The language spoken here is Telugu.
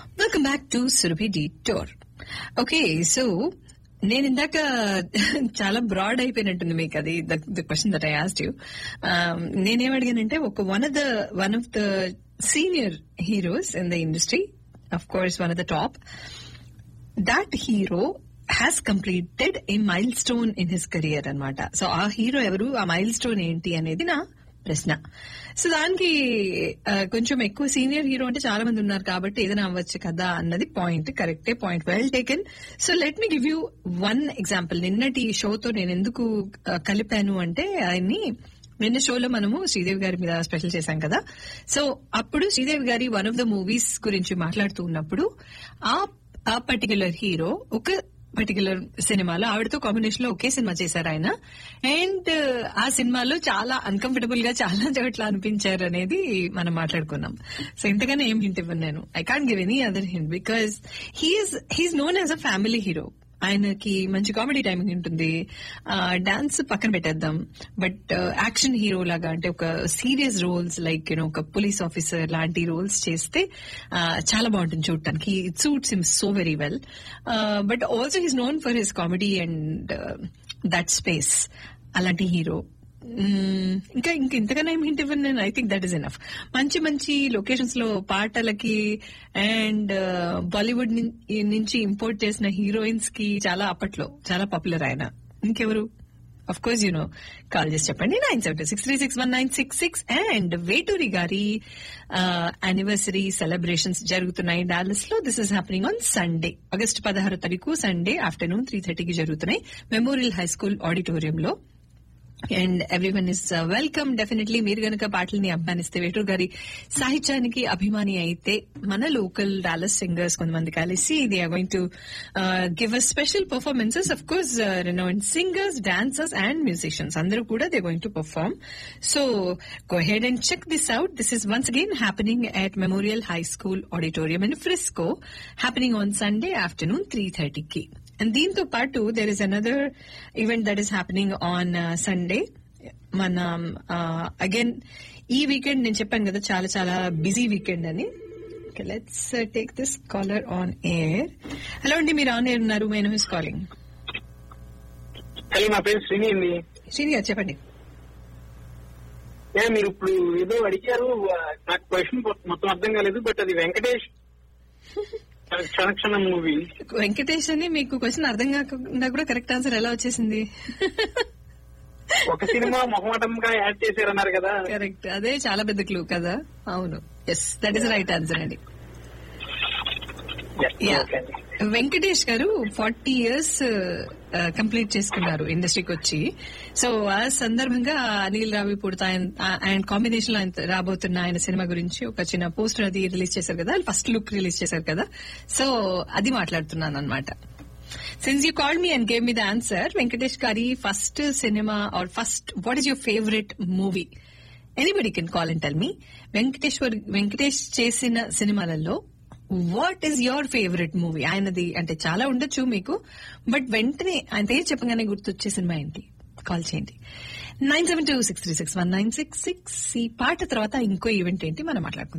Welcome back to Surabhi detour okay so నేను ఇందాక చాలా బ్రాడ్ అయిపోయినట్టుంది మీకు అది the question that I asked you నేనేం అడిగానంటే ఒక one of the one of the senior heroes in the industry of course one of the top that hero has completed a milestone in his career అనమాట సో ఆ హీరో ఎవరు ఆ మైల్ స్టోన్ ఏంటి అనేది నా ప్రశ్న సో దానికి ఆ, కొంచెం ఎక్కువ సీనియర్ హీరో అంటే చాలా మంది ఉన్నారు కాబట్టి ఏదైనా అవ్వచ్చు కదా అన్నది పాయింట్ కరెక్టే point well taken so let me give you one example నిన్నటి షోతో నేను ఎందుకు ఆ, కలిపాను అంటే ఆయన్ని నిన్న షోలో మనము శ్రీదేవి గారి మీద స్పెషల్ చేశాం కదా సో అప్పుడు శ్రీదేవి గారి వన్ ఆఫ్ ద మూవీస్ గురించి మాట్లాడుతూ ఉన్నప్పుడు ఆ ఆ పర్టికులర్ హీరో ఒక పర్టికులర్ సినిమాలో ఆవిడతో కాంబినేషన్ లో ఒకే సినిమా చేశారు ఆయన అండ్ ఆ సినిమాలో చాలా అన్కంఫర్టబుల్ గా చాలా చోట్ల అనిపించారు అనేది మనం మాట్లాడుకున్నాం సో ఇంతగానే ఏం హింట్ ఇవ్వను నేను I can't give any other hint because he's he's known as a family hero ఆయనకి మంచి కామెడీ టైమింగ్ ఉంటుంది డాన్స్ పక్కన పెట్టేద్దాం బట్ యాక్షన్ హీరో లాగా అంటే ఒక సీరియస్ రోల్స్ లైక్ యూనో ఒక పోలీస్ ఆఫీసర్ లాంటి రోల్స్ చేస్తే ఆ, చాలా బాగుంటుంది చూడటానికి it suits him so very well but also he's known for his comedy and that space అలాంటి హీరో మ్మ్. ఇంకా ఇంకా ఇంతకన్నా ఏం హింట్ ఇవ్వను నేను I think that is enough మంచి మంచి లొకేషన్స్ లో పాటలకి అండ్ బాలీవుడ్ నుంచి ఇంపోర్ట్ చేసిన హీరోయిన్స్ కి చాలా అప్పట్లో చాలా పాపులర్ ఆయన ఇంకెవరు of course you know call చేసి చెప్పండి nine seven six three six one nine six six and Veturi గారి యానివర్సరీ సెలబ్రేషన్స్ జరుగుతున్నాయి డాలస్ లో this is happening on Sunday August పదహారు తారీఖు సండే ఆఫ్టర్నూన్ త్రీ థర్టీకి జరుగుతున్నాయి మెమోరియల్ హై స్కూల్ ఆడిటోరియంలో and everyone is welcome definitely మీరు గనక పాటల్ని అభిమానిస్తే వేటూరు గారి సాహిత్యానికి అభిమాని అయితే మన లోకల్ డాలస్ సింగర్స్ కొంతమంది కలిసి they are going to give a special performances of course renowned singers dancers and musicians అందరూ కూడా they going to perform so go head and check this out this is once again happening at Memorial High School Auditorium in Frisco, happening on Sunday afternoon 3.30కి అండ్ దీంతో పాటు there is another event that is happening on Sunday మన అగైన్ ఈ వీకెండ్ నేను చెప్పాను కదా చాలా చాలా బిజీ వీకెండ్ అని let's take this caller on air hello అండి మీరు ఆన్ ఎయిర్ ఉన్నారు నేను హిస్ కాలింగ్ హలో నా పేరు శ్రీని అండి శ్రీని గారు చెప్పండి ఏ, మీరు ఇప్పుడు ఏదో అడిగారు ఆ, నాకు క్వశ్చన్ మొత్తం అర్థం కాలేదు బట్ అది వెంకటేష్ క్షణక్షణం మూవీ వెంకటేష్ అని మీకు క్వశ్చన్ అర్థం కాకుండా కూడా కరెక్ట్ ఆన్సర్ ఎలా వచ్చేసింది ఒక సినిమా మొహమాటంగా యాడ్ చేశారన్నారు కదా కరెక్ట్ అదే చాలా పెద్ద క్లూ కదా అవును yes that is right answer అండి Yeah. ఓకే అండి. వెంకటేష్ గారు ఫార్టీ ఇయర్స్ కంప్లీట్ చేసుకున్నారు ఇండస్ట్రీకి వచ్చి సో ఆ సందర్భంగా అనిల్ రావి పుడతా అండ్ కాంబినేషన్ లో ఆయన రాబోతున్న ఆయన సినిమా గురించి ఒక చిన్న పోస్టర్ అది రిలీజ్ చేశారు కదా ఫస్ట్ లుక్ రిలీజ్ చేశారు కదా సో అది మాట్లాడుతున్నాను అనమాట since you called me and gave me the answer Venkatesh గారి first cinema or first what is your favourite movie anybody can call and tell me Venkateshwar Venkatesh చేసిన సినిమాలలో what is your favourite movie ఆయనది అంటే చాలా ఉండొచ్చు మీకు బట్ వెంటనే ఆయన పేరు చెప్పగానే గుర్తొచ్చే సినిమా ఏంటి కాల్ చేయండి nine seven two six three six one nine six six ఈ పాట తర్వాత ఇంకో ఈవెంట్ ఏంటి మనం మాట్లాడుకుందాం